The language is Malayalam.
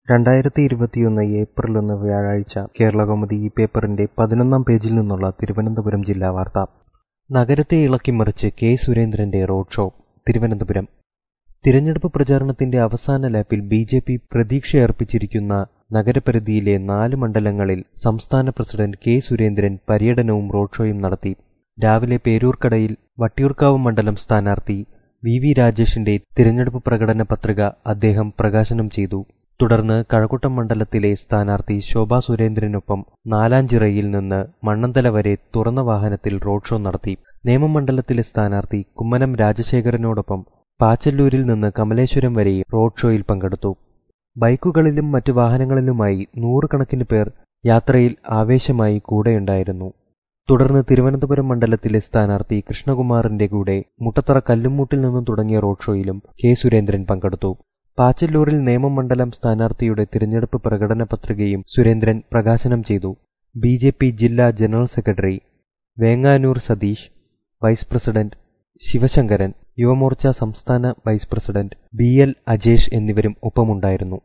രണ്ടായിരത്തി ഇരുപത്തിയൊന്ന് ഏപ്രിൽ ഒന്ന് വ്യാഴാഴ്ച കേരളകൗമുദി ഈ പേപ്പറിന്റെ പതിനൊന്നാം പേജിൽ നിന്നുള്ള തിരുവനന്തപുരം ജില്ലാ വാർത്ത നഗരത്തെ ഇളക്കിമറിച്ച് കെ സുരേന്ദ്രന്റെ റോഡ് ഷോ തിരുവനന്തപുരം തിരഞ്ഞെടുപ്പ് പ്രചാരണത്തിന്റെ അവസാന ലാപ്പിൽ ബി ജെ പി പ്രതീക്ഷയർപ്പിച്ചിരിക്കുന്ന നഗരപരിധിയിലെ നാല് മണ്ഡലങ്ങളിൽ സംസ്ഥാന പ്രസിഡന്റ് കെ സുരേന്ദ്രൻ പര്യടനവും റോഡ് ഷോയും നടത്തി രാവിലെ പേരൂർക്കടയിൽ വട്ടിയൂർക്കാവ് മണ്ഡലം സ്ഥാനാർത്ഥി വി വി രാജേഷിന്റെ തിരഞ്ഞെടുപ്പ് പ്രകടന പത്രിക അദ്ദേഹം പ്രകാശനം ചെയ്തു തുടർന്ന് കഴക്കൂട്ടം മണ്ഡലത്തിലെ സ്ഥാനാർത്ഥി ശോഭാ സുരേന്ദ്രനൊപ്പം നാലാഞ്ചിറയിൽ നിന്ന് മണ്ണന്തല വരെ തുറന്ന വാഹനത്തിൽ റോഡ് ഷോ നടത്തി നേമം മണ്ഡലത്തിലെ സ്ഥാനാർത്ഥി കുമ്മനം രാജശേഖരനോടൊപ്പം പാച്ചല്ലൂരിൽ നിന്ന് കമലേശ്വരം വരെ റോഡ് ഷോയിൽ പങ്കെടുത്തു ബൈക്കുകളിലും മറ്റു വാഹനങ്ങളിലുമായി നൂറുകണക്കിന് പേർ യാത്രയിൽ ആവേശമായി കൂടെയുണ്ടായിരുന്നു തുടർന്ന് തിരുവനന്തപുരം മണ്ഡലത്തിലെ സ്ഥാനാർത്ഥി കൃഷ്ണകുമാറിന്റെ കൂടെ മുട്ടത്തറ കല്ലുമൂട്ടിൽ നിന്നും തുടങ്ങിയ റോഡ് ഷോയിലും കെ സുരേന്ദ്രൻ പങ്കെടുത്തു പാച്ചല്ലൂരിൽ നേമം മണ്ഡലം സ്ഥാനാർത്ഥിയുടെ തിരഞ്ഞെടുപ്പ് പ്രകടന പത്രികയും സുരേന്ദ്രൻ പ്രകാശനം ചെയ്തു ബി ജെ പി ജില്ലാ general secretary Venganoor Satheesh vice president Sivasankaran Yuva Morcha സംസ്ഥാന vice president B L Ajesh എന്നിവരും ഒപ്പമുണ്ടായിരുന്നു